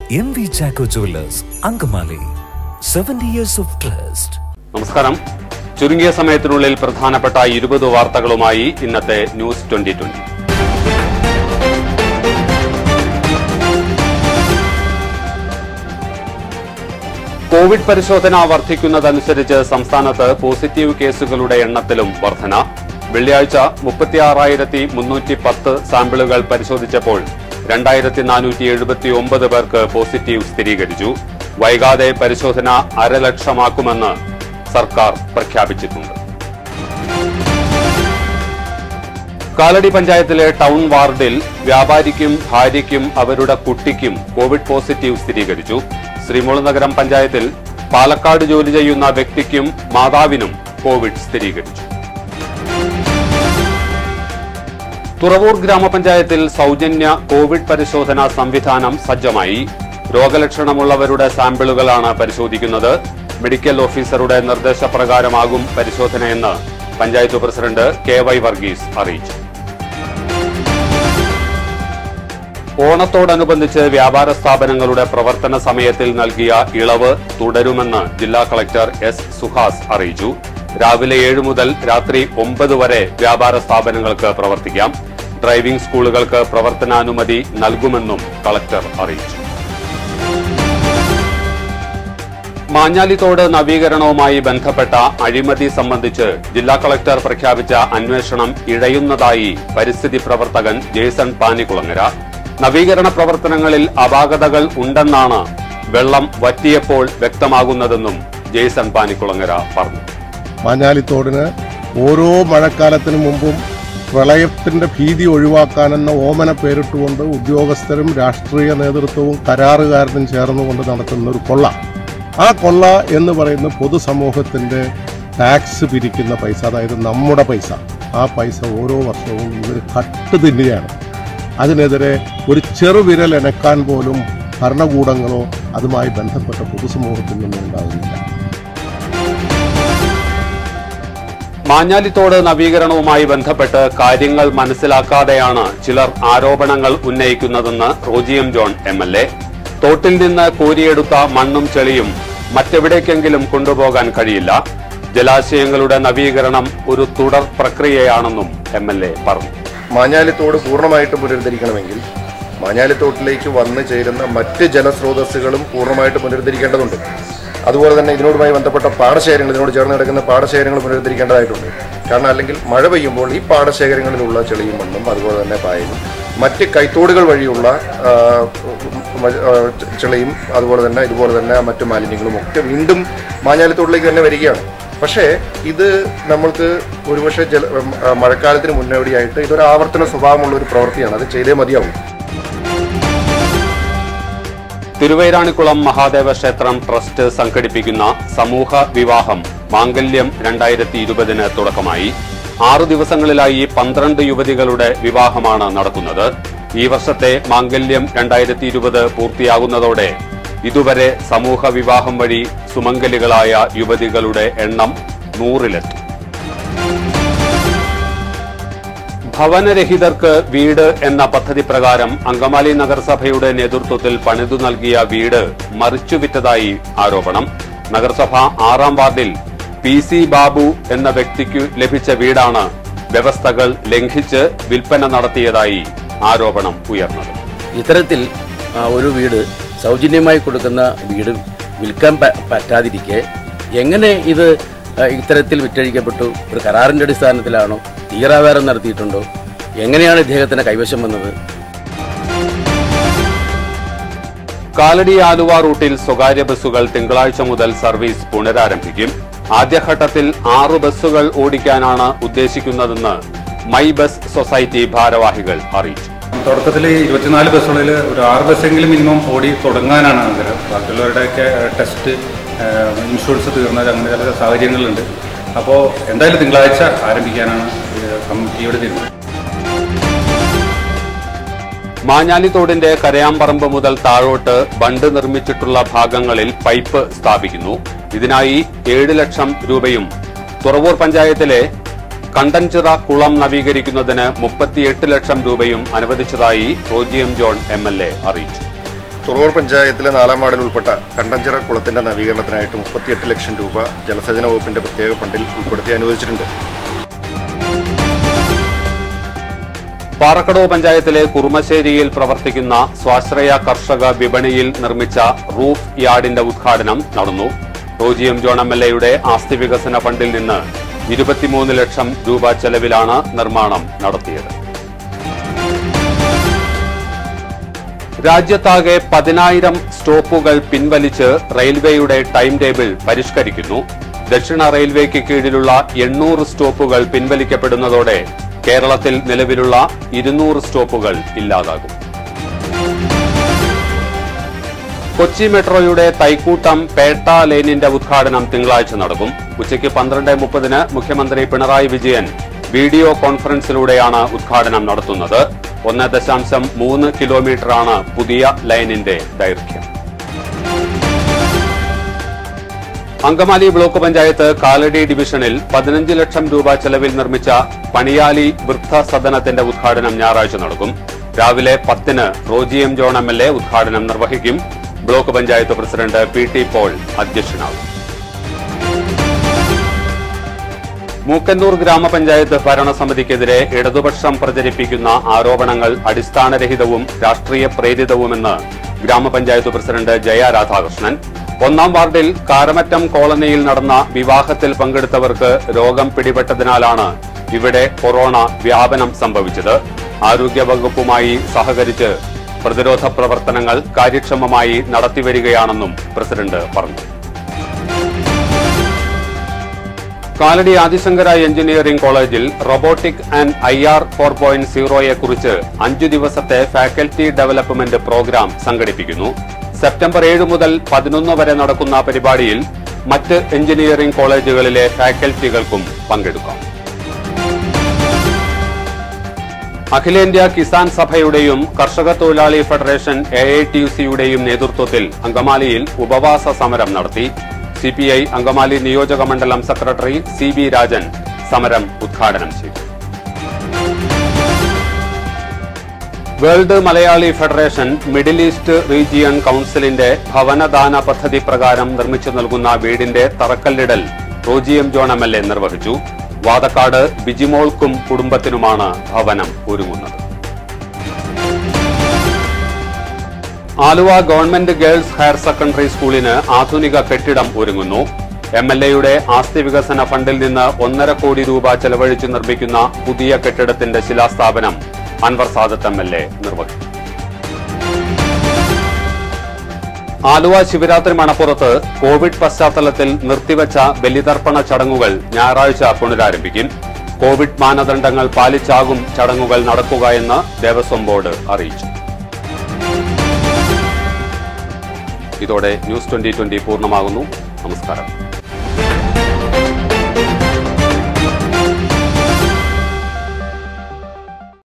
M V Chacko jewellers Angamaly seventy years of trust നമസ്കാരം ചുരുങ്ങിയ സമയത്തിനുള്ളിൽ പ്രധാനപ്പെട്ട ഇരുപത് വാർത്തകളുമായി ഇന്നത്തെ ന്യൂസ് ട്വന്റി ട്വന്റി കോവിഡ് പരിശോധന വർദ്ധിക്കുന്നതനുസരിച്ച് സംസ്ഥാനത്ത് പോസിറ്റീവ് കേസുകളുടെ എണ്ണത്തിലും വർധന വെള്ളിയാഴ്ച മുപ്പത്തിയാറായിരത്തി മുന്നൂറ്റി പത്ത് സാമ്പിളുകൾ പരിശോധിച്ചപ്പോൾ രണ്ടായിരത്തി നാനൂറ്റി എഴുപത്തി ഒമ്പത് പേർക്ക് പോസിറ്റീവ് സ്ഥിരീകരിച്ചു വൈകാതെ പരിശോധന അരലക്ഷമാക്കുമെന്ന് സർക്കാർ പ്രഖ്യാപിച്ചിട്ടുണ്ട് കാലടി പഞ്ചായത്തിലെ ടൗൺ വാർഡിൽ വ്യാപാരിക്കും ഭാര്യയ്ക്കും അവരുടെ കുട്ടിക്കും കോവിഡ് പോസിറ്റീവ് സ്ഥിരീകരിച്ചു ശ്രീമുളനഗരം പഞ്ചായത്തിൽ പാലക്കാട് ജോലി ചെയ്യുന്ന വ്യക്തിക്കും മാതാവിനും കോവിഡ് സ്ഥിരീകരിച്ചു തുറവൂർ ഗ്രാമപഞ്ചായത്തിൽ സൗജന്യ കോവിഡ് പരിശോധനാ സംവിധാനം സജ്ജമായി രോഗലക്ഷണമുള്ളവരുടെ സാമ്പിളുകളാണ് പരിശോധിക്കുന്നത് മെഡിക്കൽ ഓഫീസറുടെ നിർദ്ദേശപ്രകാരമാകും പരിശോധനയെന്ന് panchayat president K Y Varghese അറിയിച്ചു ഓണത്തോടനുബന്ധിച്ച് വ്യാപാര സ്ഥാപനങ്ങളുടെ പ്രവർത്തന സമയത്തിൽ നൽകിയ ഇളവ് തുടരുമെന്ന് ജില്ലാ കളക്ടർ എസ് സുഹാസ് അറിയിച്ചു രാവിലെ ഏഴ് മുതൽ രാത്രി ഒമ്പത് വരെ വ്യാപാര സ്ഥാപനങ്ങൾക്ക് പ്രവർത്തിക്കാം ഡ്രൈവിംഗ് സ്കൂളുകൾക്ക് പ്രവർത്തനാനുമതി നൽകുമെന്നും കളക്ടർ അറിയിച്ചു മാഞ്ഞാലിത്തോട് നവീകരണവുമായി ബന്ധപ്പെട്ട അഴിമതി സംബന്ധിച്ച് ജില്ലാ കളക്ടർ പ്രഖ്യാപിച്ച അന്വേഷണം ഇഴയുന്നതായി പരിസ്ഥിതി പ്രവർത്തകൻ ജേസൺ പാനിക്കുളങ്ങര നവീകരണ പ്രവർത്തനങ്ങളിൽ അപാകതകൾ ഉണ്ടെന്നാണ് വെള്ളം വറ്റിയപ്പോൾ വ്യക്തമാകുന്നതെന്നും ജേസൺ പാനിക്കുളങ്ങര പറഞ്ഞു മാഞ്ഞാലിത്തോടിന് ഓരോ മഴക്കാലത്തിനു മുമ്പും പ്രളയത്തിന്റെ ഭീതി ഒഴിവാക്കാനെന്ന ഓമന പേരിട്ടുകൊണ്ട് ഉദ്യോഗസ്ഥരും രാഷ്ട്രീയ നേതൃത്വവും കരാറുകാരനും ചേർന്നുകൊണ്ട് നടത്തുന്ന ഒരു കൊള്ള ആ കൊള്ള എന്ന് പറയുന്ന പൊതുസമൂഹത്തിന്റെ ടാക്സ് പിരിക്കുന്ന പൈസ അതായത് നമ്മുടെ പൈസ ആ പൈസ ഓരോ വർഷവും ഇവർ കട്ട് തിന്നുകയാണ് അതിനെതിരെ ഒരു ചെറുവിരൽ എനക്കാൻ പോലും ഭരണകൂടങ്ങളോ അതുമായി ബന്ധപ്പെട്ട പൊതുസമൂഹത്തിൽ നിന്നും ഉണ്ടാകുന്നില്ല മാഞ്ഞാലിത്തോട് നവീകരണവുമായി ബന്ധപ്പെട്ട് കാര്യങ്ങൾ മനസ്സിലാക്കാതെയാണ് ചിലർ ആരോപണങ്ങൾ ഉന്നയിക്കുന്നതെന്ന് റോജിയം ജോൺ എം എൽ എ തോട്ടിൽ നിന്ന് കോരിയെടുത്ത മണ്ണും ചെളിയും മറ്റെവിടേക്കെങ്കിലും കൊണ്ടുപോകാൻ കഴിയില്ല ജലാശയങ്ങളുടെ നവീകരണം ഒരു തുടർ പ്രക്രിയയാണെന്നും എം എൽ എ പറഞ്ഞു മാഞ്ഞാലിത്തോട് പൂർണ്ണമായിട്ട് പുനരുദ്ധരിക്കണമെങ്കിൽ മാഞ്ഞാലിത്തോട്ടിലേക്ക് വന്നു ചേരുന്ന മറ്റ് ജലസ്രോതസ്സുകളും പൂർണ്ണമായിട്ട് പുനരുദ്ധരിക്കേണ്ടതുണ്ട് അതുപോലെ തന്നെ ഇതിനോടുമായി ബന്ധപ്പെട്ട പാടശേഖരങ്ങൾ ഇതിനോട് ചേർന്ന് കിടക്കുന്ന പാടശേഖരങ്ങൾ പുനരുദ്ധരിക്കേണ്ടതായിട്ടുണ്ട് കാരണം അല്ലെങ്കിൽ മഴ പെയ്യുമ്പോൾ ഈ പാടശേഖരങ്ങളിലുള്ള ചെളിയും മണ്ണും അതുപോലെ തന്നെ പായലും മറ്റ് കൈത്തോടുകൾ വഴിയുള്ള ആ, മ- ആ, ചെ- ചെളിയും അതുപോലെ തന്നെ ഇതുപോലെ തന്നെ മറ്റു മാലിന്യങ്ങളും ഒക്കെ വീണ്ടും മാഞ്ഞാലിത്തോട്ടിലേക്ക് തന്നെ വരികയാണ് പക്ഷേ ഇത് നമ്മൾക്ക് ഒരുപക്ഷെ ജല ആ, മഴക്കാലത്തിന് മുന്നോടിയായിട്ട് ഇതൊരു ആവർത്തന സ്വഭാവമുള്ള ഒരു പ്രവൃത്തിയാണ് അത് ചെയ്തേ മതിയാവും തിരുവൈരാണിക്കുളം മഹാദേവ ക്ഷേത്രം ട്രസ്റ്റ് സംഘടിപ്പിക്കുന്ന സമൂഹ വിവാഹം മാംഗല്യം രണ്ടായിരത്തി ഇരുപതിന് തുടക്കമായി ആറു ദിവസങ്ങളിലായി പന്ത്രണ്ട് യുവതികളുടെ വിവാഹമാണ് നടക്കുന്നത് ഈ വർഷത്തെ മാംഗല്യം രണ്ടായിരത്തി ഇരുപത് പൂർത്തിയാകുന്നതോടെ ഇതുവരെ സമൂഹ വിവാഹം വഴി സുമംഗലികളായ യുവതികളുടെ എണ്ണം നൂറിലെത്തും ഭവനരഹിതർക്ക് വീട് എന്ന പദ്ധതി പ്രകാരം അങ്കമാലി നഗരസഭയുടെ നേതൃത്വത്തിൽ പണിതു നൽകിയ വീട് മറിച്ചുവിറ്റതായി ആരോപണം നഗരസഭ ആറാം വാർഡിൽ പി സി ബാബു എന്ന വ്യക്തിക്കു ലഭിച്ച വീടാണ് വ്യവസ്ഥകൾ ലംഘിച്ച് വിൽപ്പന നടത്തിയതായി ആരോപണം ഉയർന്നത് ഇത്തരത്തിൽ ആ, ഒരു വീട് സൗജന്യമായി കൊടുക്കുന്ന വീട് വിൽക്കാൻ പ- പറ്റാതിരിക്കെ എങ്ങനെ ഇത് ആ, ഇത്തരത്തിൽ വിറ്റഴിക്കപ്പെട്ടു ഒരു കരാറിന്റെ അടിസ്ഥാനത്തിലാണോ തീരാവേരം നടത്തിയിട്ടുണ്ടോ എങ്ങനെയാണ് ഇദ്ദേഹത്തിന് കൈവശം വന്നത് കാലടി ആലുവ റൂട്ടിൽ സ്വകാര്യ ബസ്സുകൾ തിങ്കളാഴ്ച മുതൽ സർവീസ് പുനരാരംഭിക്കും ആദ്യഘട്ടത്തിൽ ആറ് ബസ്സുകൾ ഓടിക്കാനാണ് ഉദ്ദേശിക്കുന്നതെന്ന് മൈ ബസ് സൊസൈറ്റി ഭാരവാഹികൾ അറിയിച്ചു തുടക്കത്തിൽ ഇരുപത്തിനാല് ബസ്സുകളിൽ ഒരു ആറ് ബസ്സെങ്കിലും മിനിമം ഓടി തുടങ്ങാനാണ് ആഗ്രഹം ബാക്കിയുള്ളവരുടെയൊക്കെ ടെസ്റ്റ് ഇൻഷുറൻസ് തീർന്നത് അങ്ങനെ ചില സാഹചര്യങ്ങളുണ്ട് അപ്പോൾ എന്തായാലും തിങ്കളാഴ്ച ആരംഭിക്കാനാണ് ഏഹ്, കമ്മിറ്റിയുടെ തീരുമാനം മാഞ്ഞാലിത്തോടിന്റെ കരയാമ്പറമ്പ് മുതൽ താഴോട്ട് ബണ്ട് നിർമ്മിച്ചിട്ടുള്ള ഭാഗങ്ങളിൽ പൈപ്പ് സ്ഥാപിക്കുന്നു ഇതിനായി ഏഴ് ലക്ഷം രൂപയും തുറവൂർ പഞ്ചായത്തിലെ കണ്ടൻചിറ കുളം നവീകരിക്കുന്നതിന് മുപ്പത്തിയെട്ട് ലക്ഷം രൂപയും അനുവദിച്ചതായി റോജിയം ജോൺ എം എൽ എ അറിയിച്ചു തുറവൂർ പഞ്ചായത്തിലെ നാലാം വാർഡിൽ ഉൾപ്പെട്ട കണ്ടഞ്ചിറ കുളത്തിന്റെ നവീകരണത്തിനായിട്ട് മുപ്പത്തിയെട്ട് ലക്ഷം രൂപ ജലസേചന വകുപ്പിന്റെ പ്രത്യേക ഫണ്ടിൽ ഉൾപ്പെടുത്തി അനുവദിച്ചിട്ടുണ്ട് പാറക്കടവ് പഞ്ചായത്തിലെ കുറുമശ്ശേരിയിൽ പ്രവർത്തിക്കുന്ന സ്വാശ്രയ കർഷക വിപണിയിൽ നിർമ്മിച്ച റൂഫ് യാർഡിന്റെ ഉദ്ഘാടനം നടന്നു Roji M John M L എയുടെ ആസ്തി വികസന ഫണ്ടിൽ നിന്ന് ഇരുപത്തിമൂന്ന് ലക്ഷം രൂപ ചെലവിലാണ് നിർമ്മാണം നടത്തിയത് രാജ്യത്താകെ പതിനായിരം സ്റ്റോപ്പുകൾ പിൻവലിച്ച് റെയിൽവേയുടെ ടൈം ടേബിൾ പരിഷ്കരിക്കുന്നു ദക്ഷിണ റെയിൽവേക്ക് കീഴിലുള്ള എണ്ണൂറ് സ്റ്റോപ്പുകൾ പിൻവലിക്കപ്പെടുന്നതോടെ കേരളത്തിൽ നിലവിലുള്ള ഇരുന്നൂറ് സ്റ്റോപ്പുകൾ ഇല്ലാതാകും കൊച്ചി മെട്രോയുടെ തൈക്കൂട്ടം പേട്ട ലൈനിന്റെ ഉദ്ഘാടനം തിങ്കളാഴ്ച നടക്കും ഉച്ചയ്ക്ക് പന്ത്രണ്ട് മുപ്പതിന് മുഖ്യമന്ത്രി പിണറായി വിജയൻ വീഡിയോ കോൺഫറൻസിലൂടെയാണ് ഉദ്ഘാടനം നടത്തുന്നത് ഒന്ന് ദശാംശം മൂന്ന് കിലോമീറ്ററാണ് പുതിയ ലൈനിന്റെ ദൈർഘ്യം അങ്കമാലി ബ്ലോക്ക് പഞ്ചായത്ത് കാലടി ഡിവിഷനിൽ പതിനഞ്ച് ലക്ഷം രൂപ ചെലവിൽ നിർമ്മിച്ച പണിയാലി വൃദ്ധസദനത്തിന്റെ ഉദ്ഘാടനം ഞായറാഴ്ച നടക്കും രാവിലെ പത്തിന് Roji M John M L A ഉദ്ഘാടനം നിർവഹിക്കും block panchayat president P T Paul അധ്യക്ഷനാകും മൂക്കന്നൂർ ഗ്രാമപഞ്ചായത്ത് ഭരണസമിതിക്കെതിരെ ഇടതുപക്ഷം പ്രചരിപ്പിക്കുന്ന ആരോപണങ്ങൾ അടിസ്ഥാനരഹിതവും രാഷ്ട്രീയ പ്രേരിതവുമെന്ന് ഗ്രാമപഞ്ചായത്ത് പ്രസിഡന്റ് ജയ രാധാകൃഷ്ണൻ ഒന്നാം വാർഡിൽ കാരമറ്റം കോളനിയിൽ നടന്ന വിവാഹത്തിൽ പങ്കെടുത്തവർക്ക് രോഗം പിടിപെട്ടതിനാലാണ് ഇവിടെ കൊറോണ വ്യാപനം സംഭവിച്ചത് ആരോഗ്യവകുപ്പുമായി സഹകരിച്ച് പ്രതിരോധ പ്രവർത്തനങ്ങൾ കാര്യക്ഷമമായി നടത്തിവരികയാണെന്നും പ്രസിഡന്റ് പറഞ്ഞു കാലടി ആദിശങ്കര എഞ്ചിനീയറിംഗ് കോളേജിൽ robotic and I R four point സീറോയെക്കുറിച്ച് അഞ്ചു ദിവസത്തെ ഫാക്കൽറ്റി ഡെവലപ്മെന്റ് പ്രോഗ്രാം സംഘടിപ്പിക്കുന്നു സെപ്റ്റംബർ ഏഴ് മുതൽ പതിനൊന്ന് വരെ നടക്കുന്ന പരിപാടിയിൽ മറ്റ് എഞ്ചിനീയറിംഗ് കോളേജുകളിലെ ഫാക്കൽറ്റികൾക്കും പങ്കെടുക്കാം അഖിലേന്ത്യാ കിസാൻ സഭയുടെയും കർഷക തൊഴിലാളി federation A I T U സിയുടെയും നേതൃത്വത്തിൽ അങ്കമാലിയിൽ ഉപവാസ സമരം നടത്തി സിപിഐ അങ്കമാലി നിയോജക മണ്ഡലം സെക്രട്ടറി സി ബി രാജൻ സമരം ഉദ്ഘാടനം ചെയ്തു World Malayali Federation Middle East region കൌൺസിലിന്റെ ഭവനദാന പദ്ധതി പ്രകാരം നിർമ്മിച്ചു നൽകുന്ന വീടിന്റെ തറക്കല്ലിടൽ Roji M John M L A നിർവഹിച്ചു വാതക്കാട് ബിജിമോൾക്കും കുടുംബത്തിനുമാണ് ഭവനം ഒരുങ്ങുന്നത് Aluva government girls higher secondary സ്കൂളിന് ആധുനിക കെട്ടിടം ഒരുങ്ങുന്നു എം എൽ എയുടെ ആസ്തി വികസന ഫണ്ടിൽ നിന്ന് ഒന്നര കോടി രൂപ ചെലവഴിച്ച് നിർമ്മിക്കുന്ന പുതിയ കെട്ടിടത്തിന്റെ ശിലാസ്ഥാപനം Anwar Sadath M L A നിർവഹിച്ചു ആലുവ ശിവരാത്രി മണപ്പുറത്ത് കോവിഡ് പശ്ചാത്തലത്തിൽ നിർത്തിവച്ച ബലിതർപ്പണ ചടങ്ങുകൾ ഞായറാഴ്ച പുനരാരംഭിക്കും കോവിഡ് മാനദണ്ഡങ്ങൾ പാലിച്ചാകും ചടങ്ങുകൾ നടക്കുക എന്ന് ദേവസ്വം ബോർഡ് അറിയിച്ചു ഇതോടെ ന്യൂസ് ട്വന്റി ട്വന്റി പൂർണ്ണമാകുന്നു നമസ്കാരം